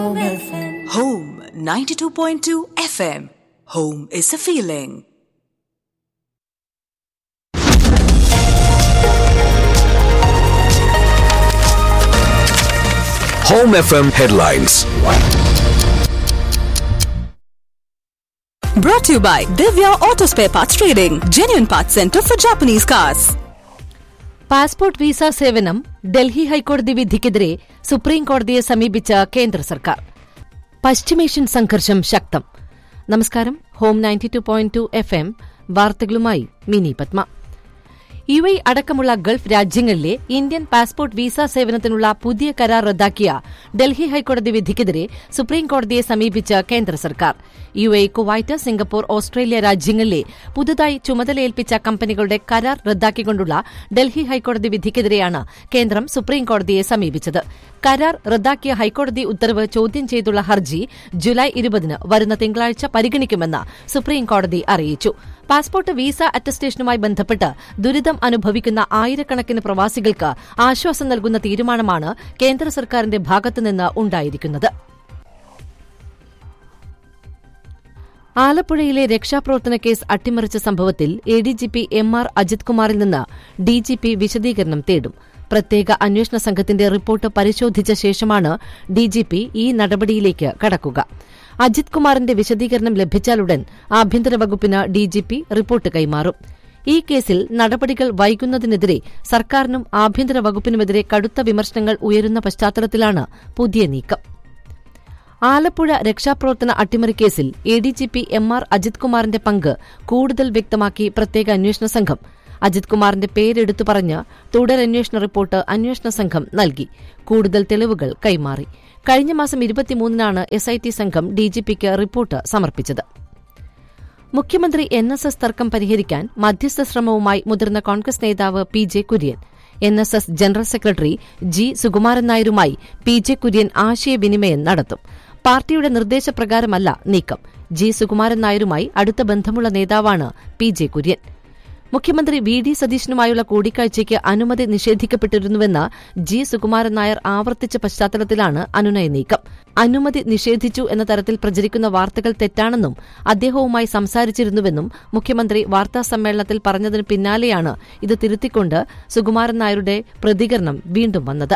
Home 92.2 FM. Home is a feeling. Home FM headlines. Brought to you by Divya Auto Spare Parts Trading, genuine parts center for Japanese cars. Passport visa സേവനം ഡൽഹി ഹൈക്കോടതി വിധിക്കെതിരെ supreme കോടതിയെ സമീപിച്ച കേന്ദ്ര സർക്കാർ പശ്ചിമേഷ്യൻ സംഘർഷം ശക്തം നമസ്കാരം home ninety two point two F M വാർത്തകളുമായി മിനി പത്മ യു എ അടക്കമുള്ള ഗൾഫ് രാജ്യങ്ങളിലെ ഇന്ത്യൻ പാസ്പോർട്ട് വിസ സേവനത്തിനുള്ള പുതിയ കരാർ റദ്ദാക്കിയ ഡൽഹി ഹൈക്കോടതി വിധിക്കെതിരെ സുപ്രീം കോടതിയെ സമീപിച്ച കേന്ദ്ര സർക്കാർ U A Kuwait Singapore Australia രാജ്യങ്ങളിലെ പുതുതായി ചുമതലയേൽപ്പിച്ച കമ്പനികളുടെ കരാർ റദ്ദാക്കിക്കൊണ്ടുള്ള ഡൽഹി ഹൈക്കോടതി വിധിക്കെതിരെയാണ് കേന്ദ്രം സുപ്രീം കോടതിയെ സമീപിച്ചത് കരാർ റദ്ദാക്കിയ ഹൈക്കോടതി ഉത്തരവ് ചോദ്യം ചെയ്തുള്ള ഹർജി ജൂലൈ ഇരുപതിന് വരുന്ന തിങ്കളാഴ്ച പരിഗണിക്കുമെന്ന് സുപ്രീം കോടതി അറിയിച്ചു പാസ്പോർട്ട് വിസ അറ്റസ്റ്റേഷനുമായി ബന്ധപ്പെട്ട് ദുരിതം അനുഭവിക്കുന്ന ആയിരക്കണക്കിന് പ്രവാസികൾക്ക് ആശ്വാസം നൽകുന്ന തീരുമാനമാണ് കേന്ദ്ര സർക്കാരിന്റെ ഭാഗത്തുനിന്ന് ഉണ്ടായിരിക്കുന്നത് ആലപ്പുഴയിലെ രക്ഷാപ്രവർത്തന കേസ് അട്ടിമറിച്ച സംഭവത്തിൽ A D G P M R Ajith കുമാറിൽ നിന്ന് ഡി ജി പി വിശദീകരണം തേടും പ്രത്യേക അന്വേഷണ സംഘത്തിന്റെ റിപ്പോർട്ട് പരിശോധിച്ച ശേഷമാണ് ഡി ജി പി ഈ നടപടിയിലേക്ക് കടക്കുക അജിത് കുമാറിന്റെ വിശദീകരണം ലഭിച്ചാലുടൻ ആഭ്യന്തര വകുപ്പിന് ഡിജിപി റിപ്പോർട്ട് കൈമാറും ഈ കേസിൽ നടപടികൾ വൈകുന്നതിനെതിരെ സർക്കാരിനും ആഭ്യന്തര വകുപ്പിനുമെതിരെ കടുത്ത വിമർശനങ്ങൾ ഉയരുന്ന പശ്ചാത്തലത്തിലാണ് പുതിയ നീക്കം ആലപ്പുഴ രക്ഷാപ്രവർത്തന അട്ടിമറിക്കേസിൽ A D G P M R Ajith കുമാറിന്റെ പങ്ക് കൂടുതൽ വ്യക്തമാക്കി പ്രത്യേക അന്വേഷണ സംഘം അജിത് കുമാറിന്റെ പേരെടുത്തു പറഞ്ഞ് തുടരന്വേഷണ റിപ്പോർട്ട് അന്വേഷണ സംഘം നൽകി കൂടുതൽ തെളിവുകൾ കൈമാറി കഴിഞ്ഞ മാസം ഇരുപത്തിമൂന്നിനാണ് എസ് ഐ ടി സംഘം ഡിജിപിക്ക് റിപ്പോർട്ട് സമർപ്പിച്ചത് മുഖ്യമന്ത്രി എൻ എസ് എസ് തർക്കം പരിഹരിക്കാൻ മധ്യസ്ഥ ശ്രമവുമായി മുതിർന്ന കോൺഗ്രസ് നേതാവ് P J Kurian N S S general secretary G Sukumaran നായരുമായി പി ജെ കുര്യൻ ആശയവിനിമയം നടത്തും പാർട്ടിയുടെ നിർദ്ദേശപ്രകാരമല്ല നീക്കം ജി സുകുമാരൻ നായരുമായി അടുത്ത ബന്ധമുള്ള നേതാവാണ് പി ജെ കുര്യൻ മുഖ്യമന്ത്രി വി ഡി സതീശനുമായുള്ള കൂടിക്കാഴ്ചയ്ക്ക് അനുമതി നിഷേധിക്കപ്പെട്ടിരുന്നുവെന്ന് ജി സുകുമാരൻ നായർ ആവർത്തിച്ച പശ്ചാത്തലത്തിലാണ് അനുനയ നീക്കം അനുമതി നിഷേധിച്ചു എന്ന തരത്തിൽ പ്രചരിക്കുന്ന വാർത്തകൾ തെറ്റാണെന്നും അദ്ദേഹവുമായി സംസാരിച്ചിരുന്നുവെന്നും മുഖ്യമന്ത്രി വാർത്താസമ്മേളനത്തിൽ പറഞ്ഞതിന് പിന്നാലെയാണ് ഇത് തിരുത്തിക്കൊണ്ട് സുകുമാരൻ നായരുടെ പ്രതികരണം വീണ്ടും വന്നത്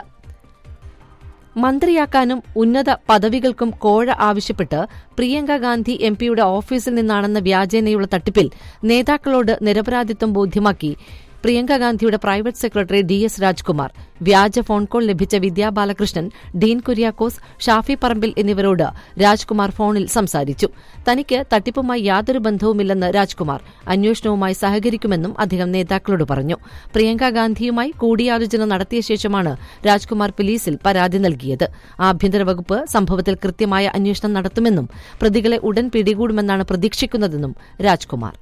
മന്ത്രിയാക്കാനും ഉന്നത പദവികൾക്കും കോഴ ആവശ്യപ്പെട്ട് പ്രിയങ്ക ഗാന്ധി എംപിയുടെ ഓഫീസിൽ നിന്നാണെന്ന വ്യാജേനയുള്ള തട്ടിപ്പിൽ നേതാക്കളോട് നിരപരാധിത്വം ബോധ്യമാക്കി പ്രിയങ്ക ഗാന്ധിയുടെ private secretary D S Rajkumar വ്യാജ ഫോൺ കോൾ ലഭിച്ച വിദ്യാ ബാലകൃഷ്ണൻ ഡീൻ കുര്യാക്കോസ് ഷാഫി പറമ്പിൽ എന്നിവരോട് രാജ്കുമാർ ഫോണിൽ സംസാരിച്ചു തനിക്ക് തട്ടിപ്പുമായി യാതൊരു ബന്ധവുമില്ലെന്ന് രാജ്കുമാർ അന്വേഷണവുമായി സഹകരിക്കുമെന്നും അദ്ദേഹം നേതാക്കളോട് പറഞ്ഞു പ്രിയങ്ക ഗാന്ധിയുമായി കൂടിയാലോചന നടത്തിയ ശേഷമാണ് രാജ്കുമാർ പോലീസിൽ പരാതി നൽകിയത് ആഭ്യന്തര വകുപ്പ് സംഭവത്തിൽ കൃത്യമായ അന്വേഷണം നടത്തുമെന്നും പ്രതികളെ ഉടൻ പിടികൂടുമെന്നാണ് പ്രതീക്ഷിക്കുന്നതെന്നും രാജ്കുമാർ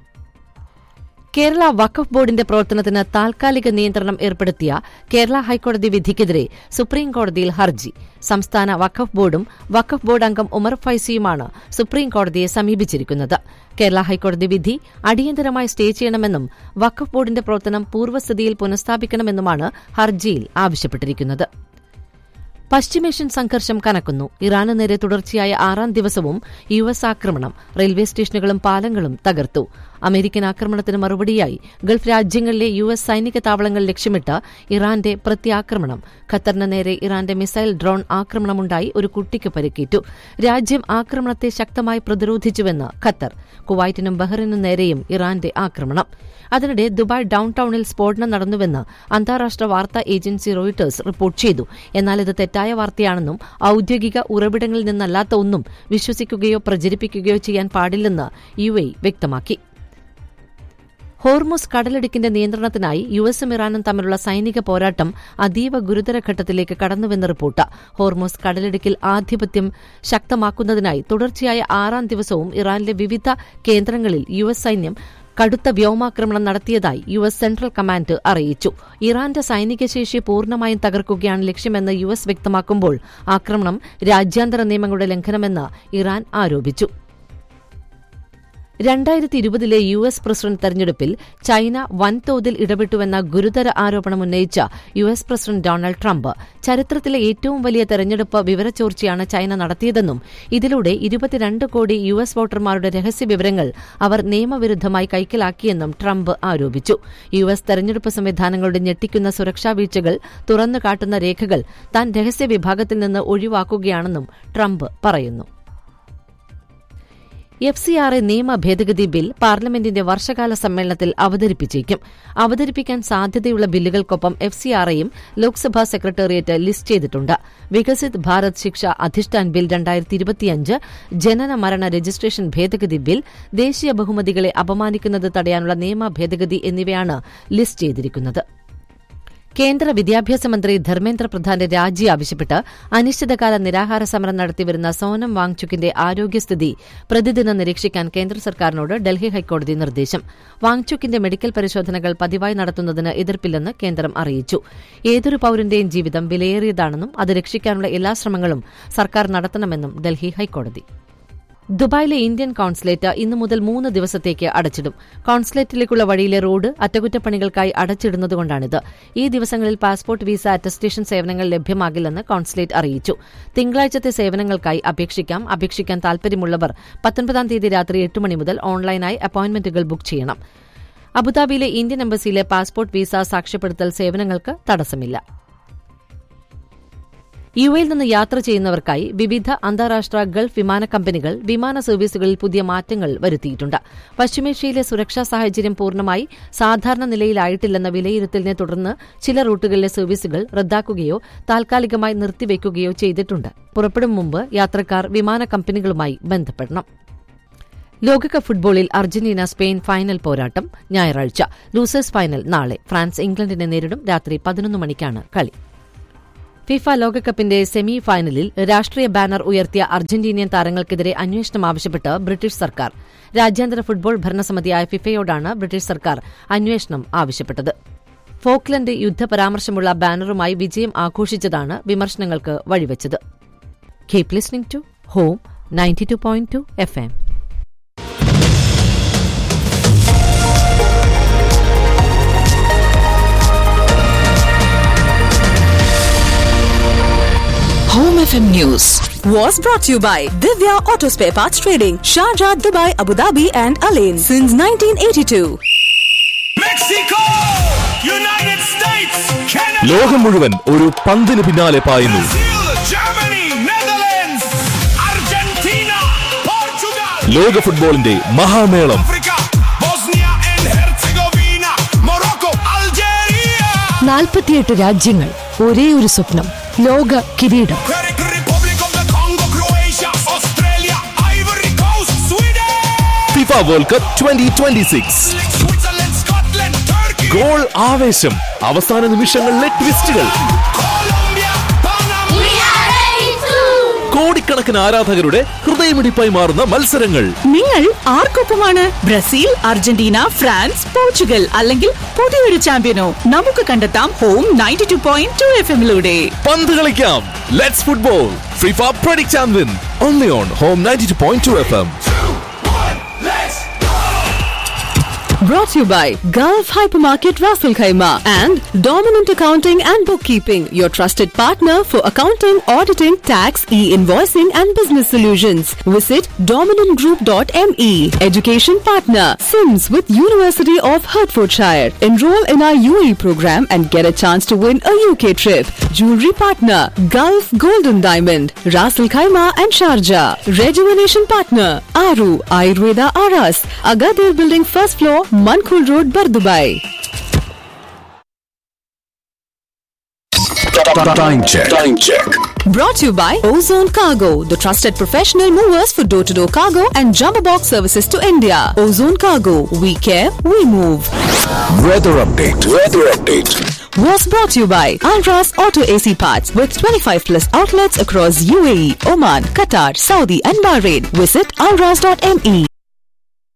കേരള വഖഫ് ബോർഡിന്റെ പ്രവർത്തനത്തിന് താൽക്കാലിക നിയന്ത്രണം ഏർപ്പെടുത്തിയ കേരള ഹൈക്കോടതി വിധിക്കെതിരെ സുപ്രീം കോടതിയിൽ ഹർജി സംസ്ഥാന വഖഫ് ബോർഡും വഖഫ് ബോർഡ് അംഗം ഉമർ ഫൈസിയുമാണ് സുപ്രീം കോടതിയെ സമീപിച്ചിരിക്കുന്നത് കേരള ഹൈക്കോടതി വിധി അടിയന്തരമായി സ്റ്റേ ചെയ്യണമെന്നും വഖഫ് ബോർഡിന്റെ പ്രവർത്തനം പൂർവ്വസ്ഥിതിയിൽ പുനഃസ്ഥാപിക്കണമെന്നുമാണ് ഹർജിയിൽ ആവശ്യപ്പെട്ടിരിക്കുന്നത് പശ്ചിമേഷ്യൻ സംഘർഷം കനക്കുന്നു ഇറാന് നേരെ തുടർച്ചയായ ആറാം ദിവസവും യു എസ് ആക്രമണം റെയിൽവേ സ്റ്റേഷനുകളും പാലങ്ങളും തകർത്തു അമേരിക്കൻ ആക്രമണത്തിന് മറുപടിയായി ഗൾഫ് രാജ്യങ്ങളിലെ യു എസ് സൈനിക താവളങ്ങൾ ലക്ഷ്യമിട്ട് ഇറാന്റെ പ്രത്യാക്രമണം ഖത്തറിന് നേരെ ഇറാന്റെ മിസൈൽ ഡ്രോൺ ആക്രമണമുണ്ടായി ഒരു കുട്ടിക്ക് പരിക്കേറ്റു രാജ്യം ആക്രമണത്തെ ശക്തമായി പ്രതിരോധിച്ചുവെന്ന് ഖത്തർ കുവൈറ്റിനും ബഹ്റിനും നേരെയും ഇറാന്റെ ആക്രമണം അതിനിടെ ദുബായ് ഡൌൺ ടൌണിൽ സ്ഫോടനം നടന്നുവെന്ന് അന്താരാഷ്ട്ര വാർത്താ ഏജൻസി റോയിട്ടേഴ്സ് റിപ്പോർട്ട് ചെയ്തു എന്നാൽ ഇത് തെറ്റായ വാർത്തയാണെന്നും ഔദ്യോഗിക ഉറവിടങ്ങളിൽ നിന്നല്ലാത്ത ഒന്നും വിശ്വസിക്കുകയോ പ്രചരിപ്പിക്കുകയോ ചെയ്യാൻ പാടില്ലെന്ന് യു എ വ്യക്തമാക്കി ഹോർമുസ് കടലിടുക്കിന്റെ നിയന്ത്രണത്തിനായി യു എസും ഇറാനും തമ്മിലുള്ള സൈനിക പോരാട്ടം അതീവ ഗുരുതര ഘട്ടത്തിലേക്ക് കടന്നുവെന്ന് റിപ്പോർട്ട് ഹോർമുസ് കടലിടുക്കിൽ ആധിപത്യം ശക്തമാക്കുന്നതിനായി തുടർച്ചയായ ആറാം ദിവസവും ഇറാനിലെ വിവിധ കേന്ദ്രങ്ങളിൽ യു എസ് സൈന്യം കടുത്ത വ്യോമാക്രമണം നടത്തിയതായി യു എസ് സെൻട്രൽ കമാൻഡ് അറിയിച്ചു ഇറാന്റെ സൈനിക ശേഷി പൂർണ്ണമായും തകർക്കുകയാണ് ലക്ഷ്യമെന്ന് യു എസ് വ്യക്തമാക്കുമ്പോൾ ആക്രമണം രാജ്യാന്തര നിയമങ്ങളുടെ ലംഘനമെന്ന് ഇറാൻ ആരോപിച്ചു രണ്ടായിരത്തി ഇരുപതിലെ യു എസ് പ്രസിഡന്റ് തെരഞ്ഞെടുപ്പിൽ ചൈന വൻതോതിൽ ഇടപെട്ടുവെന്ന ഗുരുതര ആരോപണം ഉന്നയിച്ച U S president Donald Trump ചരിത്രത്തിലെ ഏറ്റവും വലിയ തെരഞ്ഞെടുപ്പ് വിവരച്ചോർച്ചയാണ് ചൈന നടത്തിയതെന്നും ഇതിലൂടെ ഇരുപത്തിരണ്ട് കോടി യു എസ് വോട്ടർമാരുടെ രഹസ്യ വിവരങ്ങൾ അവർ നിയമവിരുദ്ധമായി കൈക്കലാക്കിയെന്നും ട്രംപ് ആരോപിച്ചു യു എസ് തെരഞ്ഞെടുപ്പ് സംവിധാനങ്ങളുടെ ഞെട്ടിക്കുന്ന സുരക്ഷാ വീഴ്ചകൾ തുറന്നു കാട്ടുന്ന രേഖകൾ താൻ രഹസ്യ വിഭാഗത്തിൽ നിന്ന് ഒഴിവാക്കുകയാണെന്നും ട്രംപ് പറയുന്നു എഫ് സി ആർ എ നിയമ ഭേദഗതി ബിൽ പാർലമെന്റിന്റെ വർഷകാല സമ്മേളനത്തിൽ അവതരിപ്പിച്ചേക്കും അവതരിപ്പിക്കാൻ സാധ്യതയുള്ള ബില്ലുകൾക്കൊപ്പം എഫ് സി ആർ എയും ലോക്സഭാ സെക്രട്ടേറിയറ്റ് ലിസ്റ്റ് ചെയ്തിട്ടുണ്ട് വികസിത് ഭാരത് ശിക്ഷ അധിഷ്ഠാൻ ബിൽ രണ്ടായിരത്തി ഇരുപത്തിയഞ്ച് ജനന മരണ രജിസ്ട്രേഷൻ ഭേദഗതി ബിൽ ദേശീയ ബഹുമതികളെ അപമാനിക്കുന്നത് തടയാനുള്ള നിയമ ഭേദഗതി എന്നിവയാണ് ലിസ്റ്റ് ചെയ്തിരിക്കുന്നത് കേന്ദ്ര വിദ്യാഭ്യാസ മന്ത്രി ധർമ്മേന്ദ്ര പ്രധാന്റെ രാജി ആവശ്യപ്പെട്ട് അനിശ്ചിതകാല നിരാഹാര സമരം നടത്തിവരുന്ന സോനം വാങ്ചുക്കിന്റെ ആരോഗ്യസ്ഥിതി പ്രതിദിനം നിരീക്ഷിക്കാൻ കേന്ദ്ര സർക്കാരിനോട് ഡൽഹി ഹൈക്കോടതി നിർദ്ദേശം വാങ്ചുക്കിന്റെ മെഡിക്കൽ പരിശോധനകൾ പതിവായി നടത്തുന്നതിന് എതിർപ്പില്ലെന്ന് കേന്ദ്രം അറിയിച്ചു ഏതൊരു പൌരന്റെയും ജീവിതം വിലയേറിയതാണെന്നും അത് രക്ഷിക്കാനുള്ള എല്ലാ ശ്രമങ്ങളും സർക്കാർ നടത്തണമെന്നും ഡൽഹി ഹൈക്കോടതി ദുബായിലെ ഇന്ത്യൻ കോൺസുലേറ്റ് ഇന്നു മുതൽ മൂന്ന് ദിവസത്തേക്ക് അടച്ചിടും കോൺസുലേറ്റിലേക്കുള്ള വഴിയിലെ റോഡ് അറ്റകുറ്റപ്പണികൾക്കായി അടച്ചിടുന്നതുകൊണ്ടാണിത് ഈ ദിവസങ്ങളിൽ പാസ്പോർട്ട് വിസ അറ്റസ്റ്റേഷൻ സേവനങ്ങൾ ലഭ്യമാകില്ലെന്ന് കോൺസുലേറ്റ് അറിയിച്ചു തിങ്കളാഴ്ചത്തെ സേവനങ്ങൾക്കായി അപേക്ഷിക്കാം അപേക്ഷിക്കാൻ താൽപര്യമുള്ളവർ പത്തൊൻപതാം തീയതി രാത്രി എട്ട് മണി മുതൽ ഓൺലൈനായി അപ്പോയിന്റ്മെന്റുകൾ ബുക്ക് ചെയ്യണം അബുദാബിയിലെ ഇന്ത്യൻ എംബസിയിലെ പാസ്പോർട്ട് വിസ സാക്ഷ്യപ്പെടുത്തൽ സേവനങ്ങൾക്ക് തടസ്സമില്ല യു എയിൽ നിന്ന് യാത്ര ചെയ്യുന്നവർക്കായി വിവിധ അന്താരാഷ്ട്ര ഗൾഫ് വിമാന കമ്പനികൾ വിമാന സർവീസുകളിൽ പുതിയ മാറ്റങ്ങൾ വരുത്തിയിട്ടുണ്ട് പശ്ചിമേഷ്യയിലെ സുരക്ഷാ സാഹചര്യം പൂർണ്ണമായി സാധാരണ നിലയിലായിട്ടില്ലെന്ന വിലയിരുത്തലിനെ തുടർന്ന് ചില റൂട്ടുകളിലെ സർവീസുകൾ റദ്ദാക്കുകയോ താൽക്കാലികമായി നിർത്തിവെക്കുകയോ ചെയ്തിട്ടുണ്ട് പുറപ്പെടും മുമ്പ് യാത്രക്കാർ വിമാന കമ്പനികളുമായി ബന്ധപ്പെടണം ലോകകപ്പ് ഫുട്ബോളിൽ അർജന്റീന സ്പെയിൻ ഫൈനൽ പോരാട്ടം ഞായറാഴ്ച ലൂസേഴ്സ് ഫൈനൽ നാളെ ഫ്രാൻസ് ഇംഗ്ലണ്ടിനെ നേരിടും രാത്രി പതിനൊന്ന് മണിക്കാണ് കളി ഫിഫ ലോകകപ്പിന്റെ സെമി ഫൈനലിൽ രാഷ്ട്രീയ ബാനർ ഉയർത്തിയ അർജന്റീനിയൻ താരങ്ങൾക്കെതിരെ അന്വേഷണം ആവശ്യപ്പെട്ട് ബ്രിട്ടീഷ് സർക്കാർ രാജ്യാന്തര ഫുട്ബോൾ ഭരണസമിതിയായ ഫിഫയോടാണ് ബ്രിട്ടീഷ് സർക്കാർ അന്വേഷണം ആവശ്യപ്പെട്ടത് ഫോക്ലൻഡ് യുദ്ധപരാമർശമുള്ള ബാനറുമായി വിജയം ആഘോഷിച്ചതാണ് വിമർശനങ്ങൾക്ക് വഴിവെച്ചത് keep listening to home ninety two point two F M Home FM News was brought to you by Divya Auto Spare Parts Trading, Sharjah, Dubai, Abu Dhabi, and Alain since 1982. Mexico! United States, Canada, ലോകം മുഴുവൻ ഒരു പന്തിന് പിന്നാലെ പായുന്നു Brazil, Germany, Netherlands, Argentina, Portugal, ലോക ഫുട്ബോളിന്റെ മഹാമേളം Africa, Bosnia and Herzegovina, Morocco, Algeria, നാൽപ്പത്തിയെട്ട് രാജ്യങ്ങൾ ഒരേ ഒരു സ്വപ്നം ലോക കിരീടം Republic of the Congo, Croatia, Australia, Ivory Coast, Sweden, FIFA world cup twenty twenty six Switzerland, Scotland, Turkey, goal ആവേശം അവസാന നിമിഷങ്ങളിലെ ട്വിസ്റ്റുകൾ Colombia, Panama. കോടിക്കണക്കിന് ആരാധകരുടെ ഹൃദയമിടിപ്പായി മാറുന്ന മത്സരങ്ങൾ നിങ്ങൾ ആർക്കൊപ്പമാണ് ബ്രസീൽ അർജന്റീന ഫ്രാൻസ് പോർച്ചുഗൽ അല്ലെങ്കിൽ പുതിയൊരു ചാമ്പ്യനോ നമുക്ക് കണ്ടെത്താം home ninety two point two F എമ്മിലൂടെ പന്ത് കളിക്കാം let's football FIFA predict and win only on home ninety two point two F M Brought to you by Gulf Hypermarket Raffle Khaima and Dominant Accounting and Bookkeeping, your trusted partner for accounting, auditing, tax, e-invoicing and business solutions. Visit dominantgroup.me. Education partner, Sims with University of Hertfordshire. Enroll in our UAE program and get a chance to win a UK trip. Jewelry partner, Gulf Golden Diamond, Raffle Khaima and Sharjah. Rejuvenation partner, Aru Ayurveda Aras, Agadir Building first floor, Mankul Road, Bardubai. Time check. Time check. Brought to you by Ozone Cargo, the trusted professional movers for door to door cargo and jumbo box services to India. Ozone Cargo, we care, we move. Weather update. Weather update. Was brought to you by Alras Auto AC Parts with 25 plus outlets across UAE, Oman, Qatar, Saudi, and Bahrain. Visit alras.me.